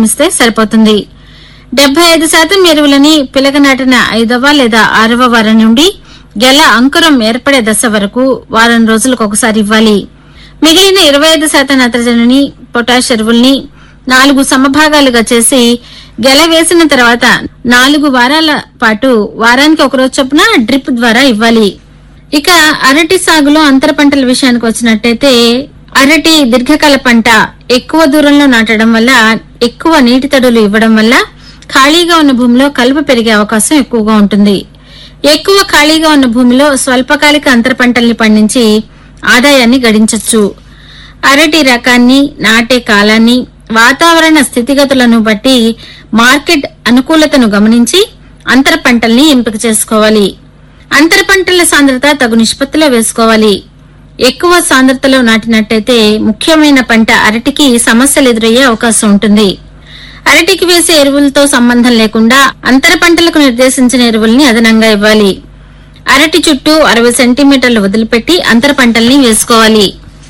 మిశ్రమిస్తే సరిపోతుంది డెబ్బై ఐదు శాతం ఎరువులని పిలక నాటిన ఐదవ లేదా ఆరవ వారం నుండి గెల అంకురం ఏర్పడే దశ వరకు వారం రోజులకు ఒకసారి ఇవ్వాలి మిగిలిన ఇరవై ఐదు శాతం నత్రజనిని పొటాష్ ఎరువుల్ని నాలుగు సమభాగాలుగా చేసి గెల వేసిన తర్వాత నాలుగు వారాల పాటు వారానికి ఒక రోజు చొప్పున డ్రిప్ ద్వారా ఇవ్వాలి ఇక అరటి సాగులో అంతర పంటల విషయానికి వచ్చినట్టయితే అరటి దీర్ఘకాల పంట ఎక్కువ దూరంలో నాటడం వల్ల ఎక్కువ నీటి తడులు ఇవ్వడం వల్ల ఖాళీగా ఉన్న భూమిలో కలుపు పెరిగే అవకాశం ఎక్కువగా ఉంటుంది ఎక్కువ ఖాళీగా ఉన్న భూమిలో స్వల్పకాలిక అంతర పంటల్ని పండించి ఆదాయాన్ని గడించవచ్చు అరటి రకాన్ని నాటే కాలాన్ని వాతావరణ స్థితిగతులను బట్టి మార్కెట్ అనుకూలతను గమనించి అంతర పంటల్ని ఎంపిక చేసుకోవాలి అంతర పంటల సాంద్రత తగు నిష్పత్తిలో వేసుకోవాలి ఎక్కువ సాంద్రతలో నాటినట్టయితే ముఖ్యమైన పంట అరటికి సమస్యలు ఎదురయ్యే అవకాశం ఉంటుంది అరటికి వేసే ఎరువులతో సంబంధం లేకుండా అంతర పంటలకు నిర్దేశించిన ఎరువుల్ని అదనంగా ఇవ్వాలి అరటి చుట్టూ అరవై సెంటీమీటర్లు వదిలిపెట్టి అంతర పంటల్ని వేసుకోవాలి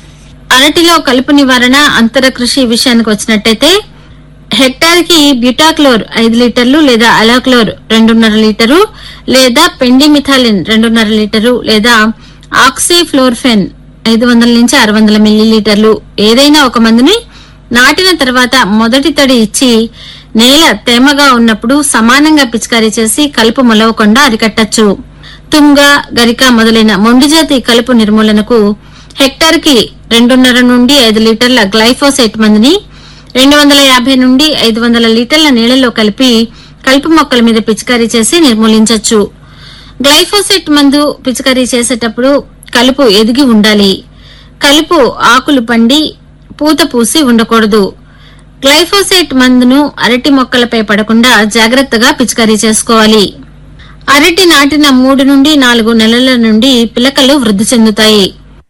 అరటిలో కలుపు నివారణ అంతర కృషి విషయానికి వచ్చినట్టయితే హెక్టార్ కి బ్యూటాక్లోర్ ఐదు లీటర్లు లేదా అలాక్లోర్ రెండున్నర లీటరు లేదా పెండిమిథాలిన్ రెండున్నర లీటరు లేదా ఆక్సిఫ్లోర్ఫెన్ ఐదు వందల నుంచి ఆరు వందల మిల్లీలీటర్లు ఏదైనా ఒక మందుని నాటిన తర్వాత మొదటి తడి ఇచ్చి నేల తేమగా ఉన్నప్పుడు సమానంగా పిచికారీ చేసి కలుపు మొలవకుండా అరికట్టచ్చు తుంగ గరిక మొదలైన మొండిజాతి కలుపు నిర్మూలనకు హెక్టార్ కి రెండున్నర నుండి ఐదు లీటర్ల గ్లైఫోసైట్ మందుని రెండు వందల యాభై నుండి ఐదు వందల లీటర్ల నీళ్లలో కలిపి కలుపు మొక్కల మీద పిచికారీ చేసి నిర్మూలించవచ్చు గ్లైఫోసెట్ మందు పిచికారీ చేసేటప్పుడు కలుపు ఎదిగి ఉండాలి కలుపు ఆకులు పండి పూత పూసి ఉండకూడదు గ్లైఫోసేట్ మందును అరటి మొక్కలపై పడకుండా జాగ్రత్తగా పిచికారీ చేసుకోవాలి అరటి నాటిన మూడు నుండి నాలుగు నెలల నుండి పిలకలు వృద్ధి చెందుతాయి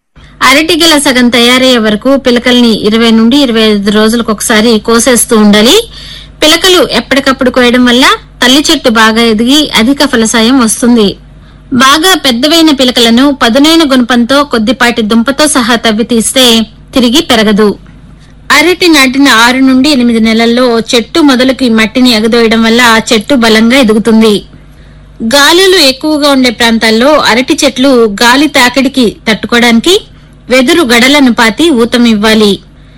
అరటి గెల సగం తయారయ్యే వరకు పిలకల్ని ఇరవై నుండి ఇరవై ఐదు రోజులకు ఒకసారి కోసేస్తూ ఉండాలి పిలకలు ఎప్పటికప్పుడు కోయడం వల్ల తల్లి చెట్టు బాగా ఎదిగి అధిక ఫలసాయం వస్తుంది బాగా పెద్దవైన పిలకలను పదునైన గుణపంతో కొద్దిపాటి దుంపతో సహా తవ్వి తీస్తే తిరిగి పెరగదు అరటి నాటిన ఆరు నుండి ఎనిమిది నెలల్లో చెట్టు మొదలుకి మట్టిని ఎగదోయడం వల్ల ఆ చెట్టు బలంగా ఎదుగుతుంది గాలులు ఎక్కువగా ఉండే ప్రాంతాల్లో అరటి చెట్లు గాలి తాకిడికి తట్టుకోవడానికి వెదురు గడలను పాతి ఊతం ఇవ్వాలి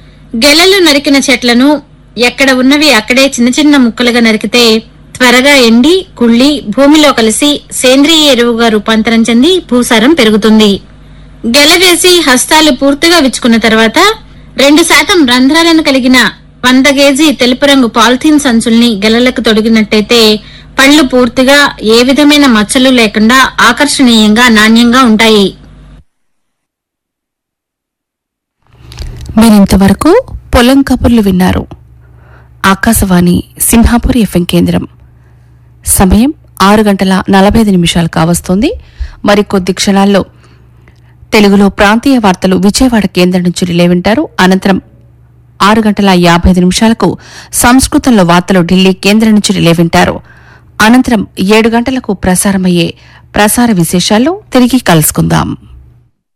గెలలు నరికిన చెట్లను ఎక్కడ ఉన్నవి అక్కడే చిన్న చిన్న ముక్కలుగా నరికితే త్వరగా ఎండి కుళ్ళి భూమిలో కలిసి సేంద్రియ ఎరువుగా రూపాంతరం చెంది భూసారం పెరుగుతుంది గెల వేసి హస్తాలు పూర్తిగా విచ్చుకున్న తర్వాత రెండు శాతం రంధ్రాలను కలిగిన వంద కేజీ తెలుపు రంగు పాలిథీన్ సంచుల్ని గెలలకు తొడిగినట్టయితే పళ్ళు పూర్తిగా ఏ విధమైన మచ్చలు లేకుండా ఆకర్షణీయంగా నాణ్యంగా ఉంటాయి మీరింతవరకు పొలం కబుర్లు విన్నారు ఆకాశవాణి సింహాపూర్ ఎఫ్ఎం కేంద్రం సమయం ఆరు గంటల నలభై ఐదు నిమిషాలు కావస్తోంది మరికొద్ది క్షణాల్లో తెలుగులో ప్రాంతీయ వార్తలు విజయవాడ కేంద్రం నుంచి రిలే వింటారు అనంతరం ఆరు గంటల యాభై ఐదు నిమిషాలకు సంస్కృతంలో వార్తలు ఢిల్లీ కేంద్రం నుంచి రిలే వింటారు అనంతరం ఏడు గంటలకు ప్రసారమయ్యే ప్రసార విశేషాల్లో తిరిగి కలుసుకుందాం